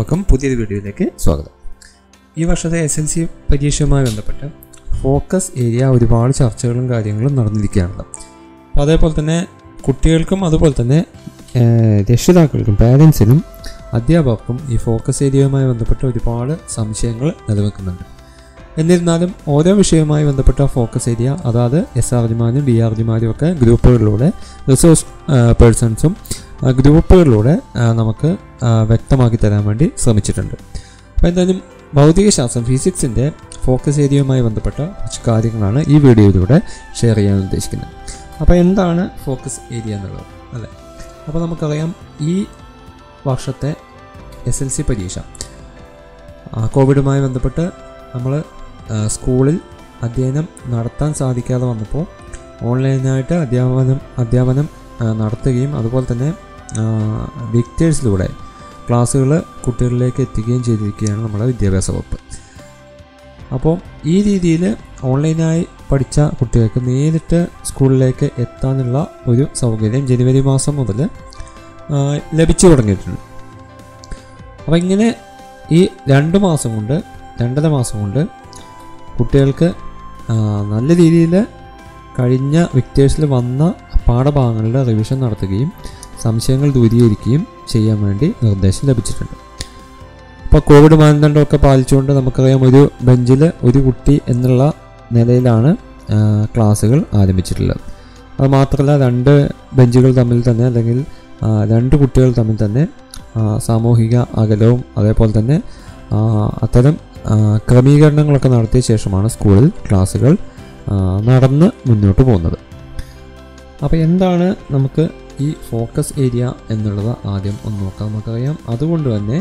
എല്ലാവർക്കും പുതിയൊരു വീഡിയോയിലേക്ക് സ്വാഗതം ഈ വർഷത്തെ എസ് എൽ സി പരീക്ഷയുമായി ബന്ധപ്പെട്ട് ഫോക്കസ് ഏരിയ ഒരുപാട് ചർച്ചകളും കാര്യങ്ങളും നടന്നിരിക്കുകയാണ് അപ്പോൾ അതേപോലെ തന്നെ കുട്ടികൾക്കും അതുപോലെ തന്നെ ഏഹ്, രക്ഷിതാക്കൾക്കും പാരൻസിനും അധ്യാപകർക്കും ഈ ഫോക്കസ് ഏരിയയുമായി ബന്ധപ്പെട്ട് ഒരുപാട് സംശയങ്ങൾ നിലനിൽക്കുന്നുണ്ട് എന്നിരുന്നാലും ഓരോ വിഷയവുമായി ബന്ധപ്പെട്ട ഫോക്കസ് ഏരിയ അതായത് എസ് ആർ ജിമാരും ഡി ആർ ജിമാരും ഒക്കെ ഗ്രൂപ്പുകളിലൂടെ റിസോഴ്സ് പേഴ്സൺസും ഗ്രൂപ്പുകളിലൂടെ ആ, നമുക്ക് ആ, വ്യക്തമാക്കി തരാൻ വേണ്ടി ശ്രമിച്ചിട്ടുണ്ട് അപ്പോൾ എന്തായാലും ഭൗതികശാസ്ത്രം ഫിസിക്സിൻ്റെ ഫോക്കസ് ഏരിയയുമായി ബന്ധപ്പെട്ട കുറച്ച് കാര്യങ്ങളാണ് ഈ വീഡിയോയിലൂടെ ഷെയർ ചെയ്യാൻ ഉദ്ദേശിക്കുന്നത് അപ്പോൾ എന്താണ് ഫോക്കസ് ഏരിയ എന്നുള്ളത് അല്ലേ അപ്പോൾ നമുക്കറിയാം ഈ വർഷത്തെ എസ് എൽ സി പരീക്ഷ ആ, കോവിഡുമായി ബന്ധപ്പെട്ട് നമ്മൾ സ്കൂളിൽ അധ്യയനം നടത്താൻ സാധിക്കാതെ വന്നപ്പോൾ ഓൺലൈനായിട്ട് അധ്യാപനം അധ്യാപനം ആ, നടത്തുകയും അതുപോലെ തന്നെ വിക്ടേഴ്സിലൂടെ ക്ലാസ്സുകൾ കുട്ടികളിലേക്ക് എത്തിക്കുകയും ചെയ്തിരിക്കുകയാണ് നമ്മുടെ വിദ്യാഭ്യാസ വകുപ്പ് അപ്പോൾ ഈ രീതിയിൽ ഓൺലൈനായി പഠിച്ച കുട്ടികൾക്ക് നേരിട്ട് സ്കൂളിലേക്ക് എത്താനുള്ള ഒരു സൗകര്യം ജനുവരി മാസം മുതൽ ആ, ലഭിച്ചു തുടങ്ങിയിട്ടുണ്ട് അപ്പോൾ ഇങ്ങനെ ഈ രണ്ട് മാസം കൊണ്ട് രണ്ടര മാസം കൊണ്ട് കുട്ടികൾക്ക് ആ, നല്ല രീതിയിൽ കഴിഞ്ഞ വിക്ടേഴ്സിൽ വന്ന പാഠഭാഗങ്ങളുടെ റിവിഷൻ നടത്തുകയും സംശയങ്ങൾ ദൂരീകരിക്കുകയും ചെയ്യാൻ വേണ്ടി നിർദ്ദേശം ലഭിച്ചിട്ടുണ്ട് ഇപ്പോൾ കോവിഡ് മാനദണ്ഡമൊക്കെ പാലിച്ചുകൊണ്ട് നമുക്കറിയാം ഒരു ബെഞ്ചിൽ ഒരു കുട്ടി എന്നുള്ള നിലയിലാണ് ആ, ക്ലാസ്സുകൾ ആരംഭിച്ചിട്ടുള്ളത് അത് മാത്രമല്ല രണ്ട് ബെഞ്ചുകൾ തമ്മിൽ തന്നെ അല്ലെങ്കിൽ ആ, രണ്ട് കുട്ടികൾ തമ്മിൽ തന്നെ ആ, സാമൂഹിക അകലവും അതേപോലെ തന്നെ ആ, അത്തരം ആ, ക്രമീകരണങ്ങളൊക്കെ നടത്തിയ ശേഷമാണ് സ്കൂളിൽ ക്ലാസ്സുകൾ ആ, നടന്ന് മുന്നോട്ട് പോകുന്നത് അപ്പോൾ എന്താണ് നമുക്ക് ഈ ഫോക്കസ് ഏരിയ എന്നുള്ളത് ആദ്യം ഒന്ന് നോക്കാം നമുക്കറിയാം അതുകൊണ്ട് തന്നെ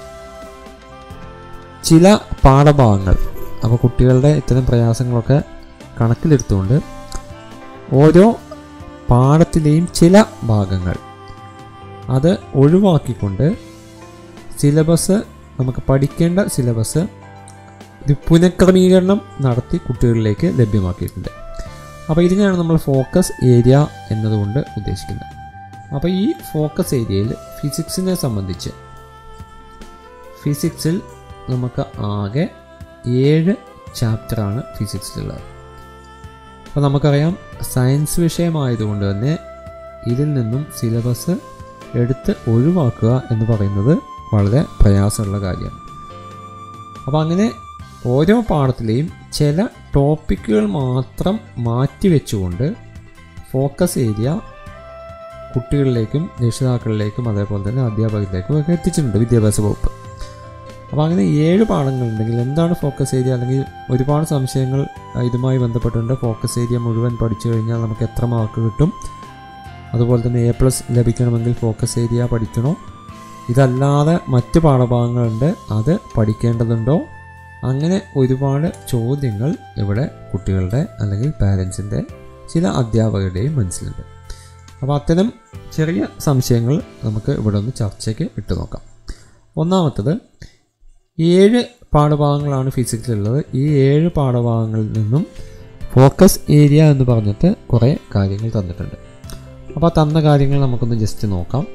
ചില പാഠഭാഗങ്ങൾ അപ്പോൾ കുട്ടികളുടെ ഇത്തരം പ്രയാസങ്ങളൊക്കെ കണക്കിലെടുത്തുകൊണ്ട് ഓരോ പാഠത്തിലെയും ചില ഭാഗങ്ങൾ അത് ഒഴിവാക്കിക്കൊണ്ട് സിലബസ് നമുക്ക് പഠിക്കേണ്ട സിലബസ് ഒരു പുനഃക്രമീകരണം നടത്തി കുട്ടികളിലേക്ക് ലഭ്യമാക്കിയിട്ടുണ്ട് അപ്പോൾ ഇതിനെയാണ് നമ്മൾ ഫോക്കസ് ഏരിയ എന്നതുകൊണ്ട് ഉദ്ദേശിക്കുന്നത് അപ്പോൾ ഈ ഫോക്കസ് ഏരിയയിൽ ഫിസിക്സിനെ സംബന്ധിച്ച് ഫിസിക്സിൽ നമുക്ക് ആകെ ഏഴ് ചാപ്റ്ററാണ് ഫിസിക്സിലുള്ളത് അപ്പോൾ നമുക്കറിയാം സയൻസ് വിഷയമായതുകൊണ്ട് തന്നെ ഇതിൽ നിന്നും സിലബസ് എടുത്ത് ഒഴിവാക്കുക എന്ന് പറയുന്നത് വളരെ പ്രയാസമുള്ള കാര്യമാണ് അപ്പോൾ അങ്ങനെ ഓരോ പാഠത്തിലെയും ചില ടോപ്പിക്കുകൾ മാത്രം മാറ്റി വെച്ചുകൊണ്ട് ഫോക്കസ് ഏരിയ കുട്ടികളിലേക്കും രക്ഷിതാക്കളിലേക്കും അതേപോലെ തന്നെ അധ്യാപകരിലേക്കും ഒക്കെ എത്തിച്ചിട്ടുണ്ട് വിദ്യാഭ്യാസ വകുപ്പ് അപ്പോൾ അങ്ങനെ ഏഴ് പാഠങ്ങളുണ്ടെങ്കിൽ എന്താണ് ഫോക്കസ് ഏരിയ അല്ലെങ്കിൽ ഒരുപാട് സംശയങ്ങൾ ആ, ഇതുമായി ബന്ധപ്പെട്ടുണ്ട് ഫോക്കസ് ഏരിയ മുഴുവൻ പഠിച്ചു കഴിഞ്ഞാൽ നമുക്ക് എത്ര മാർക്ക് കിട്ടും അതുപോലെ തന്നെ എ പ്ലസ് ലഭിക്കണമെങ്കിൽ ഫോക്കസ് ഏരിയ പഠിക്കണോ ഇതല്ലാതെ മറ്റ് പാഠഭാഗങ്ങളുണ്ട് അത് പഠിക്കേണ്ടതുണ്ടോ അങ്ങനെ ഒരുപാട് ചോദ്യങ്ങൾ ഇവിടെ കുട്ടികളുടെ അല്ലെങ്കിൽ പാരൻസിൻ്റെ ചില അധ്യാപകരുടെയും മനസ്സിലുണ്ട് അപ്പോൾ അത്തരം ചെറിയ സംശയങ്ങൾ നമുക്ക് ഇവിടെ ഒന്ന് ചർച്ചയ്ക്ക് ഇട്ട് നോക്കാം ഒന്നാമത്തത് ഏഴ് പാഠഭാഗങ്ങളാണ് ഫിസിക്സിലുള്ളത് ഈ ഏഴ് പാഠഭാഗങ്ങളിൽ നിന്നും ഫോക്കസ് ഏരിയ എന്ന് പറഞ്ഞിട്ട് കുറേ കാര്യങ്ങൾ തന്നിട്ടുണ്ട് അപ്പോൾ ആ തന്ന കാര്യങ്ങൾ നമുക്കൊന്ന് ജസ്റ്റ് നോക്കാം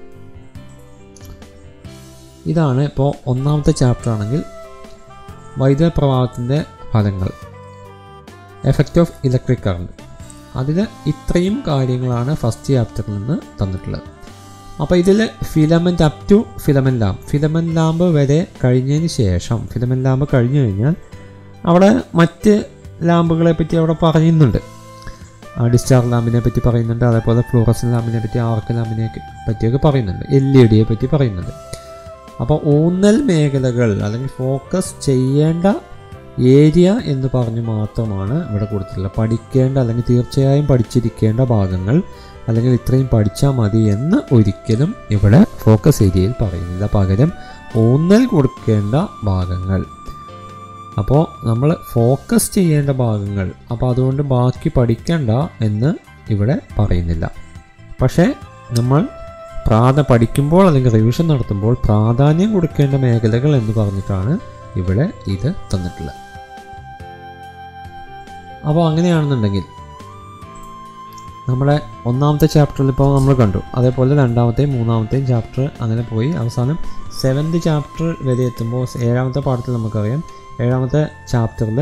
ഇതാണ് ഇപ്പോൾ ഒന്നാമത്തെ ചാപ്റ്റർ ആണെങ്കിൽ വൈദ്യുത പ്രവാഹത്തിൻ്റെ ഫലങ്ങൾ എഫക്റ്റ് ഓഫ് ഇലക്ട്രിക് കറണ്ട് അതിൽ ഇത്രയും കാര്യങ്ങളാണ് ഫസ്റ്റ് ചാപ്റ്ററിൽ നിന്ന് തന്നിട്ടുള്ളത് അപ്പോൾ ഇതിൽ filament up to filament lamp filament lamp വരെ കഴിഞ്ഞതിന് ശേഷം ഫിലമെൻ്റ് ലാമ്പ് കഴിഞ്ഞു കഴിഞ്ഞാൽ അവിടെ മറ്റ് ലാമ്പുകളെ പറ്റി അവിടെ പറയുന്നുണ്ട് ഡിസ്ചാർജ് ലാമ്പിനെ പറ്റി പറയുന്നുണ്ട് അതേപോലെ ഫ്ലൂറസൻ ലാമ്പിനെ പറ്റി ആർക്ക് ലാമ്പിനെ പറ്റിയൊക്കെ പറയുന്നുണ്ട് എൽ ഇ ഡിയെ പറ്റി പറയുന്നുണ്ട് അപ്പോൾ ഊന്നൽ മേഖലകൾ അല്ലെങ്കിൽ ഫോക്കസ് ചെയ്യേണ്ട ഏരിയ എന്ന് പറഞ്ഞ് മാത്രമാണ് ഇവിടെ കൊടുത്തിട്ടുള്ളത് പഠിക്കേണ്ട അല്ലെങ്കിൽ തീർച്ചയായും പഠിച്ചിരിക്കേണ്ട ഭാഗങ്ങൾ അല്ലെങ്കിൽ ഇത്രയും പഠിച്ചാൽ മതി എന്ന് ഒരിക്കലും ഇവിടെ ഫോക്കസ് ഏരിയയിൽ പറയുന്നില്ല പകരം ഊന്നൽ കൊടുക്കേണ്ട ഭാഗങ്ങൾ അപ്പോൾ നമ്മൾ ഫോക്കസ് ചെയ്യേണ്ട ഭാഗങ്ങൾ അപ്പോൾ അതുകൊണ്ട് ബാക്കി പഠിക്കണ്ട എന്ന് ഇവിടെ പറയുന്നില്ല പക്ഷേ നമ്മൾ പ്രാധ പഠിക്കുമ്പോൾ അല്ലെങ്കിൽ റിവിഷൻ നടത്തുമ്പോൾ പ്രാധാന്യം കൊടുക്കേണ്ട മേഖലകൾ എന്ന് പറഞ്ഞിട്ടാണ് ഇവിടെ ഇത് തന്നിട്ടുള്ളത് അപ്പോൾ അങ്ങനെയാണെന്നുണ്ടെങ്കിൽ നമ്മുടെ ഒന്നാമത്തെ ചാപ്റ്ററിൽ ഇപ്പോൾ നമ്മൾ കണ്ടു അതേപോലെ രണ്ടാമത്തെയും മൂന്നാമത്തെയും ചാപ്റ്റർ അങ്ങനെ പോയി അവസാനം സെവൻത് ചാപ്റ്റർ വരെ എത്തുമ്പോൾ ഏഴാമത്തെ പാഠത്തിൽ നമുക്കറിയാം ഏഴാമത്തെ ചാപ്റ്ററിൽ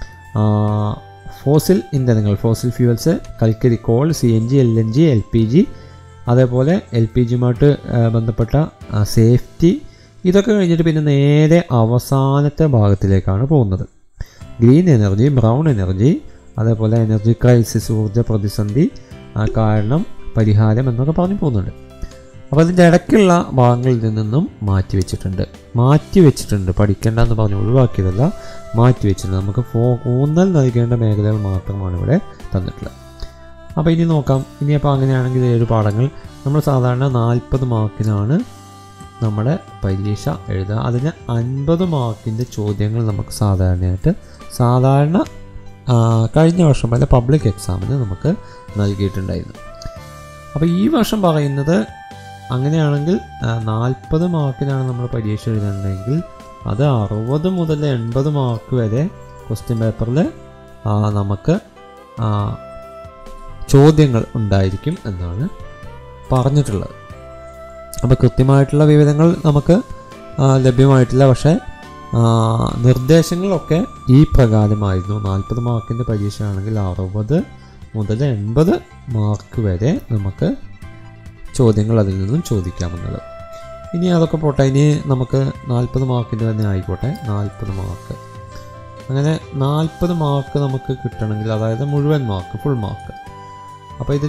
ഫോസിൽ ഇന്ധനങ്ങൾ ഫോസിൽ ഫ്യൂവൽസ് കൽക്കരി coal C N G L N G L P G അതേപോലെ എൽ പി ജിയുമായിട്ട് ബന്ധപ്പെട്ട സേഫ്റ്റി ഇതൊക്കെ കഴിഞ്ഞിട്ട് പിന്നെ നേരെ അവസാനത്തെ ഭാഗത്തിലേക്കാണ് പോകുന്നത് ഗ്രീൻ എനർജി ബ്രൗൺ എനർജി അതേപോലെ എനർജി ക്രൈസിസ് ഊർജ്ജ പ്രതിസന്ധി ആ കാരണം പരിഹാരം എന്നൊക്കെ പറഞ്ഞു പോകുന്നുണ്ട് അപ്പോൾ അതിൻ്റെ ഇടയ്ക്കുള്ള ഭാഗങ്ങളിൽ നിന്നും മാറ്റി വെച്ചിട്ടുണ്ട് മാറ്റി വെച്ചിട്ടുണ്ട് പഠിക്കേണ്ടെന്ന് പറഞ്ഞ് ഒഴിവാക്കിയതല്ല മാറ്റി വെച്ചിട്ടുണ്ട് നമുക്ക് ഫോ ഊന്നൽ നൽകേണ്ട മേഖലകൾ മാത്രമാണ് ഇവിടെ തന്നിട്ടുള്ളത് അപ്പോൾ ഇനി നോക്കാം ഇനിയപ്പോൾ അങ്ങനെയാണെങ്കിൽ ഏഴ് പാഠങ്ങൾ നമ്മൾ സാധാരണ നാൽപ്പത് മാർക്കിനാണ് നമ്മുടെ പരീക്ഷ എഴുതുക അതിന് അൻപത് മാർക്കിൻ്റെ ചോദ്യങ്ങൾ നമുക്ക് സാധാരണയായിട്ട് സാധാരണ ആ, കഴിഞ്ഞ വർഷം വരെ പബ്ലിക് എക്സാമിന് നമുക്ക് നൽകിയിട്ടുണ്ടായിരുന്നു അപ്പോൾ ഈ വർഷം പറയുന്നത് അങ്ങനെയാണെങ്കിൽ നാൽപ്പത് മാർക്കിനാണ് നമ്മൾ പരീക്ഷ എഴുതുന്നുണ്ടെങ്കിൽ അത് അറുപത് മുതൽ എൺപത് മാർക്ക് വരെ ക്വസ്റ്റ്യൻ പേപ്പറിൽ നമുക്ക് ആ, ചോദ്യങ്ങൾ ഉണ്ടായിരിക്കും എന്നാണ് പറഞ്ഞിട്ടുള്ളത് അപ്പോൾ കൃത്യമായിട്ടുള്ള വിവരങ്ങൾ നമുക്ക് ആ, ലഭ്യമായിട്ടില്ല പക്ഷേ ആ, നിർദ്ദേശങ്ങളൊക്കെ ഈ പ്രകാരമായിരുന്നു നാൽപ്പത് മാർക്കിൻ്റെ പരീക്ഷയാണെങ്കിൽ അറുപത് മുതൽ എൺപത് മാർക്ക് വരെ നമുക്ക് ചോദ്യങ്ങൾ അതിൽ നിന്നും ചോദിക്കാമെന്നുള്ളത് ഇനി അതൊക്കെ പോട്ടെ ഇനി നമുക്ക് നാൽപ്പത് മാർക്കിൻ്റെ തന്നെ ആയിക്കോട്ടെ നാൽപ്പത് മാർക്ക് അങ്ങനെ നാൽപ്പത് മാർക്ക് നമുക്ക് കിട്ടണമെങ്കിൽ അതായത് മുഴുവൻ മാർക്ക് ഫുൾ മാർക്ക് അപ്പോൾ ഇതിൽ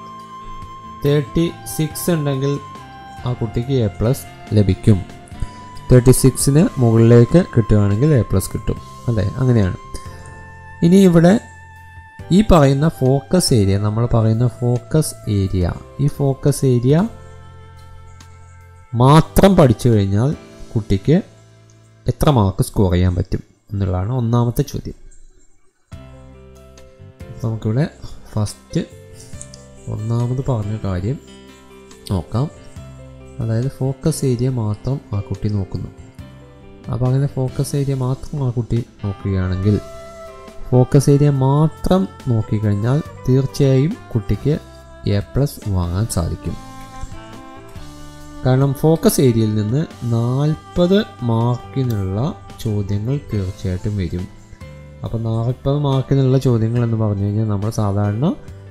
തേർട്ടി സിക്സ് ഉണ്ടെങ്കിൽ ആ കുട്ടിക്ക് എ പ്ലസ് ലഭിക്കും തേർട്ടി സിക്സിന് മുകളിലേക്ക് കിട്ടുകയാണെങ്കിൽ എ പ്ലസ് കിട്ടും അല്ലേ അങ്ങനെയാണ് ഇനി ഇവിടെ ഈ പറയുന്ന ഫോക്കസ് ഏരിയ നമ്മൾ പറയുന്ന ഫോക്കസ് ഏരിയ ഈ ഫോക്കസ് ഏരിയ മാത്രം പഠിച്ചു കഴിഞ്ഞാൽ കുട്ടിക്ക് എത്ര മാർക്ക് സ്കോർ ചെയ്യാൻ പറ്റും എന്നുള്ളതാണ് ഒന്നാമത്തെ ചോദ്യം അപ്പോൾ നമുക്കിവിടെ ഫസ്റ്റ് ഒന്നാമത് പറഞ്ഞ കാര്യം നോക്കാം അതായത് ഫോക്കസ് ഏരിയ മാത്രം ആ കുട്ടി നോക്കുന്നു അപ്പോൾ അങ്ങനെ ഫോക്കസ് ഏരിയ മാത്രം ആ കുട്ടി നോക്കുകയാണെങ്കിൽ ഫോക്കസ് ഏരിയ മാത്രം നോക്കിക്കഴിഞ്ഞാൽ തീർച്ചയായും കുട്ടിക്ക് എ പ്ലസ് വാങ്ങാൻ സാധിക്കും കാരണം ഫോക്കസ് ഏരിയയിൽ നിന്ന് നാൽപ്പത് മാർക്കിനുള്ള ചോദ്യങ്ങൾ തീർച്ചയായിട്ടും വരും അപ്പോൾ നാൽപ്പത് മാർക്കിനുള്ള ചോദ്യങ്ങൾ എന്ന് പറഞ്ഞു കഴിഞ്ഞാൽ നമ്മൾ സാധാരണ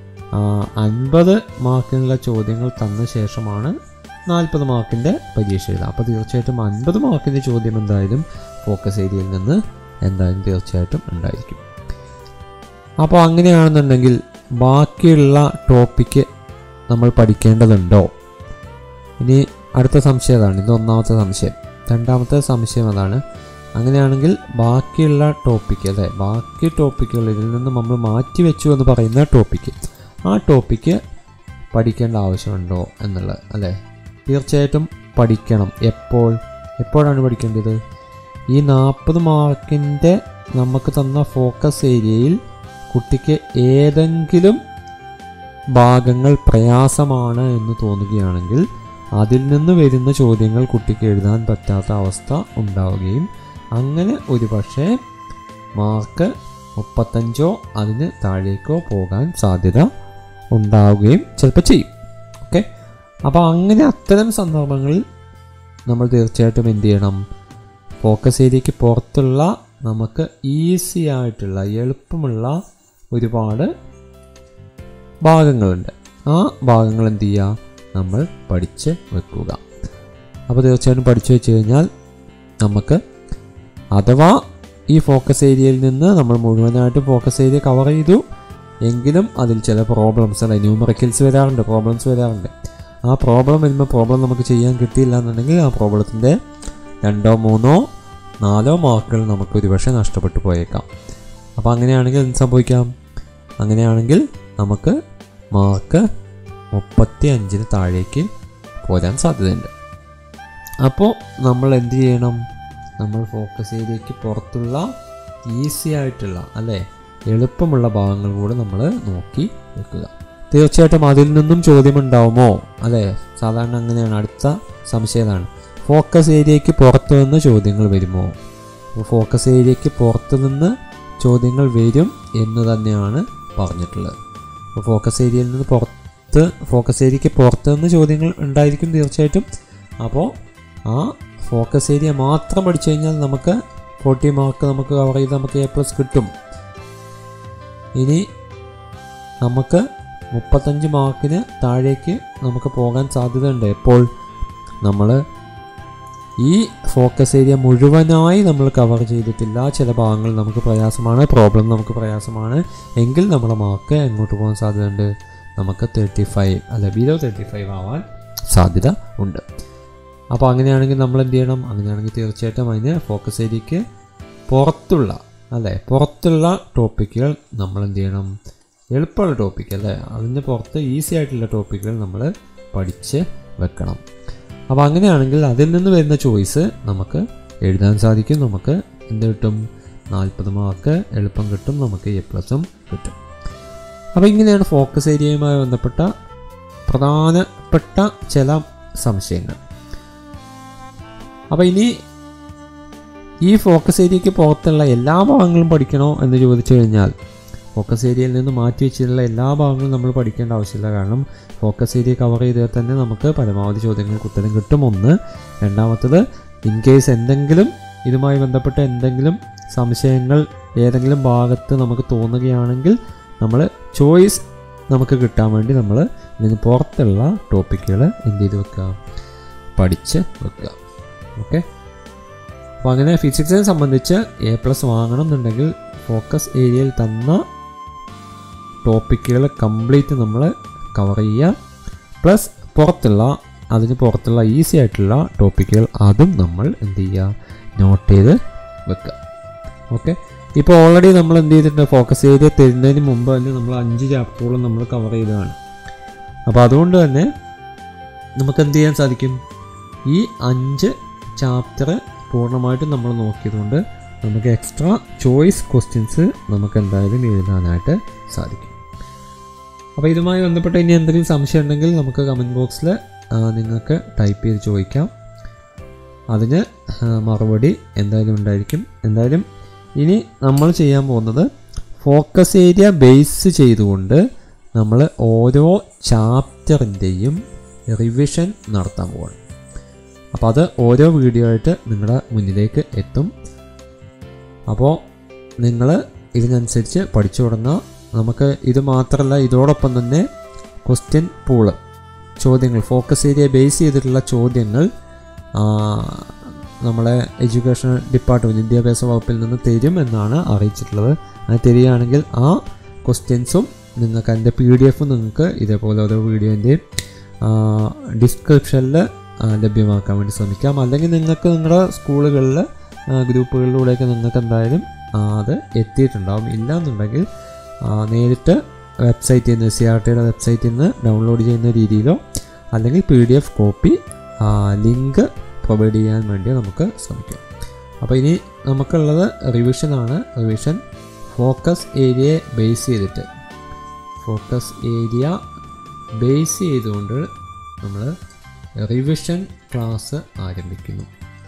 അൻപത് മാർക്കിനുള്ള ചോദ്യങ്ങൾ തന്ന ശേഷമാണ് നാൽപ്പത് മാർക്കിൻ്റെ പരീക്ഷ എഴുതുക അപ്പോൾ തീർച്ചയായിട്ടും അൻപത് മാർക്കിൻ്റെ ചോദ്യം എന്തായാലും ഫോക്കസ് ഏരിയയിൽ നിന്ന് എന്തായാലും തീർച്ചയായിട്ടും ഉണ്ടായിരിക്കും അപ്പോൾ അങ്ങനെയാണെന്നുണ്ടെങ്കിൽ ബാക്കിയുള്ള ടോപ്പിക്ക് നമ്മൾ പഠിക്കേണ്ടതുണ്ടോ ഇനി അടുത്ത സംശയം അതാണ് ഇത് ഒന്നാമത്തെ സംശയം രണ്ടാമത്തെ സംശയം അതാണ് അങ്ങനെയാണെങ്കിൽ ബാക്കിയുള്ള ടോപ്പിക്ക് അല്ലേ ബാക്കി ടോപ്പിക്കുകൾ ഇതിൽ നിന്ന് നമ്മൾ മാറ്റി വെച്ചു എന്ന് പറയുന്ന ടോപ്പിക്ക് ആ ടോപ്പിക്ക് പഠിക്കേണ്ട ആവശ്യമുണ്ടോ എന്നുള്ളത് അല്ലേ തീർച്ചയായിട്ടും പഠിക്കണം എപ്പോൾ എപ്പോഴാണ് പഠിക്കേണ്ടത് ഈ നാൽപ്പത് മാർക്കിൻ്റെ നമുക്ക് തന്ന ഫോക്കസ് ഏരിയയിൽ കുട്ടിക്ക് ഏതെങ്കിലും ഭാഗങ്ങൾ പ്രയാസമാണ് എന്ന് തോന്നുകയാണെങ്കിൽ അതിൽ നിന്ന് വരുന്ന ചോദ്യങ്ങൾ കുട്ടിക്ക് എഴുതാൻ പറ്റാത്ത അവസ്ഥ ഉണ്ടാവുകയും അങ്ങനെ ഒരു പക്ഷേ മാർക്ക് മുപ്പത്തഞ്ചോ അതിന് താഴേക്കോ പോകാൻ സാധ്യത ഉണ്ടാവുകയും ചിലപ്പോൾ ചെയ്യും ഓക്കെ അപ്പോൾ അങ്ങനെ അത്തരം സന്ദർഭങ്ങളിൽ നമ്മൾ തീർച്ചയായിട്ടും എന്ത് ചെയ്യണം ഫോക്കസ് ഏരിയയ്ക്ക് പുറത്തുള്ള നമുക്ക് ഈസി ആയിട്ടുള്ള എളുപ്പമുള്ള ഒരുപാട് ഭാഗങ്ങളുണ്ട് ആ ഭാഗങ്ങൾ എന്ത് ചെയ്യുക നമ്മൾ പഠിച്ച് വെക്കുക അപ്പോൾ തീർച്ചയായിട്ടും പഠിച്ചു വെച്ച് കഴിഞ്ഞാൽ നമുക്ക് അഥവാ ഈ ഫോക്കസ് ഏരിയയിൽ നിന്ന് നമ്മൾ മുഴുവനായിട്ട് ഫോക്കസ് ഏരിയ കവർ ചെയ്തു എങ്കിലും അതിൽ ചില പ്രോബ്ലംസ് അല്ല ന്യൂമറിക്കൽസ് വരാറുണ്ട് പ്രോബ്ലംസ് വരാറുണ്ട് ആ പ്രോബ്ലം വരുമ്പോൾ പ്രോബ്ലം നമുക്ക് ചെയ്യാൻ കിട്ടിയില്ല എന്നുണ്ടെങ്കിൽ ആ പ്രോബ്ലത്തിൻ്റെ രണ്ടോ മൂന്നോ നാലോ മാർക്കുകൾ നമുക്ക് ഒരുപക്ഷെ നഷ്ടപ്പെട്ടു പോയേക്കാം അപ്പോൾ അങ്ങനെയാണെങ്കിൽ എന്ത് സംഭവിക്കാം അങ്ങനെയാണെങ്കിൽ നമുക്ക് മാർക്ക് മുപ്പത്തി അഞ്ചിന് താഴേക്ക് പോരാൻ സാധ്യതയുണ്ട് അപ്പോൾ നമ്മൾ എന്ത് ചെയ്യണം നമ്മൾ ഫോക്കസ് ഏരിയയ്ക്ക് പുറത്തുള്ള ഈസി ആയിട്ടുള്ള അല്ലേ എളുപ്പമുള്ള ഭാഗങ്ങൾ കൂടെ നമ്മൾ നോക്കി വെക്കുക തീർച്ചയായിട്ടും അതിൽ നിന്നും ചോദ്യമുണ്ടാവുമോ അല്ലേ സാധാരണ അങ്ങനെയാണ് അടുത്ത സംശയമാണ് ഫോക്കസ് ഏരിയയ്ക്ക് പുറത്തു നിന്ന് ചോദ്യങ്ങൾ വരുമോ അപ്പോൾ ഫോക്കസ് ഏരിയയ്ക്ക് പുറത്തു നിന്ന് ചോദ്യങ്ങൾ വരും എന്ന് തന്നെയാണ് പറഞ്ഞിട്ടുള്ളത് അപ്പോൾ ഫോക്കസ് ഏരിയയിൽ നിന്ന് പുറത്ത് ഫോക്കസ് ഏരിയയ്ക്ക് പുറത്ത് നിന്ന് ചോദ്യങ്ങൾ ഉണ്ടായിരിക്കും തീർച്ചയായിട്ടും അപ്പോൾ ആ ഫോക്കസ് ഏരിയ മാത്രം പഠിച്ചു കഴിഞ്ഞാൽ നമുക്ക് ഫോർട്ടി മാർക്ക് നമുക്ക് കവർ ചെയ്ത് നമുക്ക് എ പ്ലസ് കിട്ടും ഇനി നമുക്ക് മുപ്പത്തഞ്ച് മാർക്കിന് താഴേക്ക് നമുക്ക് പോകാൻ സാധ്യതയുണ്ട് എപ്പോൾ നമ്മൾ ഈ ഫോക്കസ് ഏരിയ മുഴുവനായി നമ്മൾ കവർ ചെയ്തിട്ടില്ല ചില ഭാഗങ്ങൾ നമുക്ക് പ്രയാസമാണ് പ്രോബ്ലം നമുക്ക് പ്രയാസമാണ് എങ്കിൽ നമ്മുടെ മാർക്ക് എങ്ങോട്ട് പോകാൻ സാധ്യതയുണ്ട് നമുക്ക് തേർട്ടി ഫൈവ് അല്ല ബിലോ തേർട്ടി ഫൈവ് ആവാൻ സാധ്യത ഉണ്ട് അപ്പോൾ അങ്ങനെയാണെങ്കിൽ നമ്മൾ എന്ത് ചെയ്യണം അങ്ങനെയാണെങ്കിൽ തീർച്ചയായിട്ടും അതിന് ഫോക്കസ് ഏരിയയ്ക്ക് പുറത്തുള്ള അല്ലേ പുറത്തുള്ള ടോപ്പിക്കുകൾ നമ്മൾ എന്ത് ചെയ്യണം എളുപ്പമുള്ള ടോപ്പിക്ക് അല്ലേ അതിന് പുറത്ത് ഈസി ആയിട്ടുള്ള ടോപ്പിക്കുകൾ നമ്മൾ പഠിച്ച് വെക്കണം അപ്പോൾ അങ്ങനെയാണെങ്കിൽ അതിൽ നിന്ന് വരുന്ന ചോയ്സ് നമുക്ക് എഴുതാൻ സാധിക്കും നമുക്ക് എന്ത് കിട്ടും നാൽപ്പത് മാർക്ക് എളുപ്പം കിട്ടും നമുക്ക് എ പ്ലസും കിട്ടും അപ്പോൾ ഇങ്ങനെയാണ് ഫോക്കസ് ഏരിയയുമായി ബന്ധപ്പെട്ട പ്രധാനപ്പെട്ട ചില സംശയങ്ങൾ അപ്പോൾ ഇനി ഈ ഫോക്കസ് ഏരിയയ്ക്ക് പുറത്തുള്ള എല്ലാ ഭാഗങ്ങളും പഠിക്കണോ എന്ന് ചോദിച്ചു കഴിഞ്ഞാൽ ഫോക്കസ് ഏരിയയിൽ നിന്ന് മാറ്റി വെച്ചിട്ടുള്ള എല്ലാ ഭാഗങ്ങളും നമ്മൾ പഠിക്കേണ്ട ആവശ്യമില്ല കാരണം ഫോക്കസ് ഏരിയ കവർ ചെയ്താൽ തന്നെ നമുക്ക് പരമാവധി ചോദ്യങ്ങൾക്ക് ഉത്തരം കിട്ടും ഒന്ന് രണ്ടാമത്തത് ഇൻ കേസ് എന്തെങ്കിലും ഇതുമായി ബന്ധപ്പെട്ട എന്തെങ്കിലും സംശയങ്ങൾ ഏതെങ്കിലും ഭാഗത്ത് നമുക്ക് തോന്നുകയാണെങ്കിൽ നമ്മൾ ചോയ്സ് നമുക്ക് കിട്ടാൻ വേണ്ടി നമ്മൾ ഇതിന് പുറത്തുള്ള ടോപ്പിക്കുകൾ എന്ത് ചെയ്ത് വെക്കുക പഠിച്ച് വെക്കുക ഓക്കെ അപ്പോൾ അങ്ങനെ ഫിസിക്സിനെ സംബന്ധിച്ച് എ പ്ലസ് വാങ്ങണം എന്നുണ്ടെങ്കിൽ ഫോക്കസ് ഏരിയയിൽ തന്ന ടോപ്പിക്കുകൾ കംപ്ലീറ്റ് നമ്മൾ കവർ ചെയ്യുക പ്ലസ് പുറത്തുള്ള അതിന് പുറത്തുള്ള ഈസി ആയിട്ടുള്ള ടോപ്പിക്കുകൾ അതും നമ്മൾ എന്ത് ചെയ്യുക നോട്ട് ചെയ്ത് വെക്കുക ഓക്കെ ഇപ്പോൾ ഓൾറെഡി നമ്മൾ എന്ത് ചെയ്തിട്ടുണ്ട് ഫോക്കസ് ഏരിയ തരുന്നതിന് മുമ്പ് തന്നെ നമ്മൾ അഞ്ച് ചാപ്റ്ററുകളും നമ്മൾ കവർ ചെയ്തതാണ് അപ്പോൾ അതുകൊണ്ട് തന്നെ നമുക്ക് എന്ത് ചെയ്യാൻ സാധിക്കും ഈ അഞ്ച് ചാപ്റ്റർ പൂർണ്ണമായിട്ടും നമ്മൾ നോക്കിയതുകൊണ്ട് നമുക്ക് എക്സ്ട്രാ ചോയ്സ് ക്വസ്റ്റ്യൻസ് നമുക്ക് എന്തായാലും എഴുതാനായിട്ട് സാധിക്കും അപ്പോൾ ഇതുമായി ബന്ധപ്പെട്ട് ഇനി എന്തെങ്കിലും സംശയം ഉണ്ടെങ്കിൽ നമുക്ക് കമൻറ്റ് ബോക്സിൽ നിങ്ങൾക്ക് ടൈപ്പ് ചെയ്ത് ചോദിക്കാം അതിന് ആ, മറുപടി എന്തായാലും ഉണ്ടായിരിക്കും എന്തായാലും ഇനി നമ്മൾ ചെയ്യാൻ പോകുന്നത് ഫോക്കസ് ഏരിയ ബേസ് ചെയ്തുകൊണ്ട് നമ്മൾ ഓരോ ചാപ്റ്ററിൻ്റെയും റിവിഷൻ നടത്താൻ പോവാണ് അപ്പോൾ അത് ഓരോ വീഡിയോ ആയിട്ട് നിങ്ങളുടെ മുന്നിലേക്ക് എത്തും അപ്പോൾ നിങ്ങൾ ഇതിനനുസരിച്ച് പഠിച്ചു തുടങ്ങുക നമുക്ക് ഇത് മാത്രമല്ല ഇതോടൊപ്പം തന്നെ ക്വസ്റ്റ്യൻ പൂള് ചോദ്യങ്ങൾ ഫോക്കസ് ഏരിയ ബേസ് ചെയ്തിട്ടുള്ള ചോദ്യങ്ങൾ ആ, നമ്മളെ എഡ്യൂക്കേഷൻ ഡിപ്പാർട്ട്മെൻറ്റ് വിദ്യാഭ്യാസ വകുപ്പിൽ നിന്ന് തരും എന്നാണ് അറിയിച്ചിട്ടുള്ളത് അത് തരികയാണെങ്കിൽ ആ ക്വസ്റ്റ്യൻസും നിങ്ങൾക്ക് അതിൻ്റെ പി ഡി എഫ് നിങ്ങൾക്ക് ഇതേപോലെ ഓരോ വീഡിയോൻ്റെയും ഡിസ്ക്രിപ്ഷനിൽ ലഭ്യമാക്കാൻ വേണ്ടി ശ്രമിക്കാം അല്ലെങ്കിൽ നിങ്ങൾക്ക് നിങ്ങളുടെ സ്കൂളുകളിൽ ഗ്രൂപ്പുകളിലൂടെയൊക്കെ നിങ്ങൾക്ക് എന്തായാലും ആ, അത് എത്തിയിട്ടുണ്ടാവും ഇല്ല എന്നുണ്ടെങ്കിൽ ആ, നേരിട്ട് വെബ്സൈറ്റിൽ നിന്ന് സി ആർ ടിയുടെ വെബ്സൈറ്റിൽ നിന്ന് ഡൗൺലോഡ് ചെയ്യുന്ന രീതിയിലോ അല്ലെങ്കിൽ P D F copy link provide ചെയ്യാൻ വേണ്ടി നമുക്ക് ശ്രമിക്കാം അപ്പോൾ ഇനി നമുക്കുള്ളത് റിവിഷനാണ് റിവിഷൻ ഫോക്കസ് ഏരിയയെ ബേസ് ചെയ്തിട്ട് ഫോക്കസ് ഏരിയ ബേസ് ചെയ്തുകൊണ്ട് നമ്മൾ റിവിഷൻ ക്ലാസ് ആരംഭിക്കുന്നു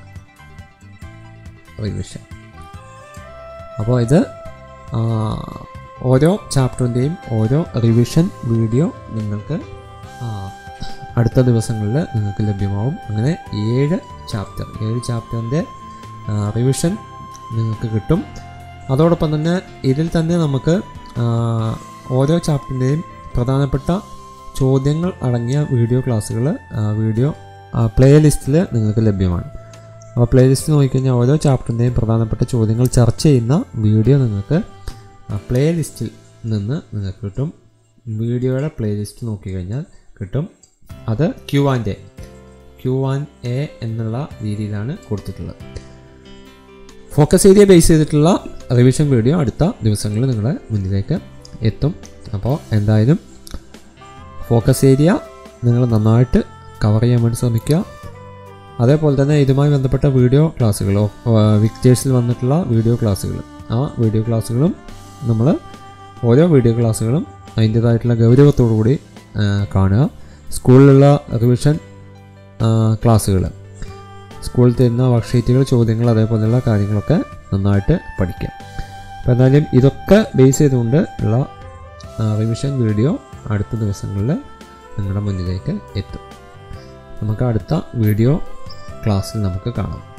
റിവിഷൻ അപ്പോൾ ഇത് ആ, ഓരോ ചാപ്റ്ററിൻ്റെയും ഓരോ റിവിഷൻ വീഡിയോ നിങ്ങൾക്ക് ആ, അടുത്ത ദിവസങ്ങളിൽ നിങ്ങൾക്ക് ലഭ്യമാവും അങ്ങനെ ഏഴ് ചാപ്റ്റർ ഏഴ് ചാപ്റ്ററിൻ്റെ റിവിഷൻ നിങ്ങൾക്ക് കിട്ടും അതോടൊപ്പം തന്നെ ഇതിൽ തന്നെ നമുക്ക് ആ, ഓരോ ചാപ്റ്ററിൻ്റെയും പ്രധാനപ്പെട്ട ചോദ്യങ്ങൾ അടങ്ങിയ വീഡിയോ ക്ലാസ്സുകൾ വീഡിയോ പ്ലേ ലിസ്റ്റിൽ നിങ്ങൾക്ക് ലഭ്യമാണ് അപ്പോൾ പ്ലേ ലിസ്റ്റ് നോക്കിക്കഴിഞ്ഞാൽ ഓരോ ചാപ്റ്ററിൻ്റെയും പ്രധാനപ്പെട്ട ചോദ്യങ്ങൾ ചർച്ച ചെയ്യുന്ന വീഡിയോ നിങ്ങൾക്ക് പ്ലേ ലിസ്റ്റിൽ നിന്ന് നിങ്ങൾക്ക് കിട്ടും വീഡിയോയുടെ പ്ലേ ലിസ്റ്റ് നോക്കിക്കഴിഞ്ഞാൽ കിട്ടും അത് Q and A Q and A എന്നുള്ള രീതിയിലാണ് കൊടുത്തിട്ടുള്ളത് ഫോക്കസ് ഏരിയ ബേസ് ചെയ്തിട്ടുള്ള റിവിഷൻ വീഡിയോ അടുത്ത ദിവസങ്ങളിൽ നിങ്ങളുടെ മുന്നിലേക്ക് എത്തും അപ്പോൾ എന്തായാലും ഫോക്കസ് ഏരിയ നിങ്ങൾ നന്നായിട്ട് കവർ ചെയ്യാൻ വേണ്ടി ശ്രമിക്കുക അതേപോലെ തന്നെ ഇതുമായി ബന്ധപ്പെട്ട വീഡിയോ ക്ലാസ്സുകളോ വിക്ടേഴ്സിൽ വന്നിട്ടുള്ള വീഡിയോ ക്ലാസ്സുകൾ ആ വീഡിയോ ക്ലാസ്സുകളും നമ്മൾ ഓരോ വീഡിയോ ക്ലാസ്സുകളും അതിൻ്റേതായിട്ടുള്ള ഗൗരവത്തോടു കൂടി ആ, കാണുക സ്കൂളിലുള്ള റിവിഷൻ ക്ലാസ്സുകൾ സ്കൂളിൽ തരുന്ന വർക്ക്ഷീറ്റുകൾ ചോദ്യങ്ങൾ അതേപോലെയുള്ള കാര്യങ്ങളൊക്കെ നന്നായിട്ട് പഠിക്കാം അപ്പോൾ എന്തായാലും ഇതൊക്കെ ബേസ് ചെയ്തുകൊണ്ട് ഉള്ള റിവിഷൻ വീഡിയോ അടുത്ത ദിവസങ്ങളിൽ നിങ്ങളുടെ മുന്നിലേക്ക് എത്തും നമുക്ക് അടുത്ത വീഡിയോ ക്ലാസ്സിൽ നമുക്ക് കാണാം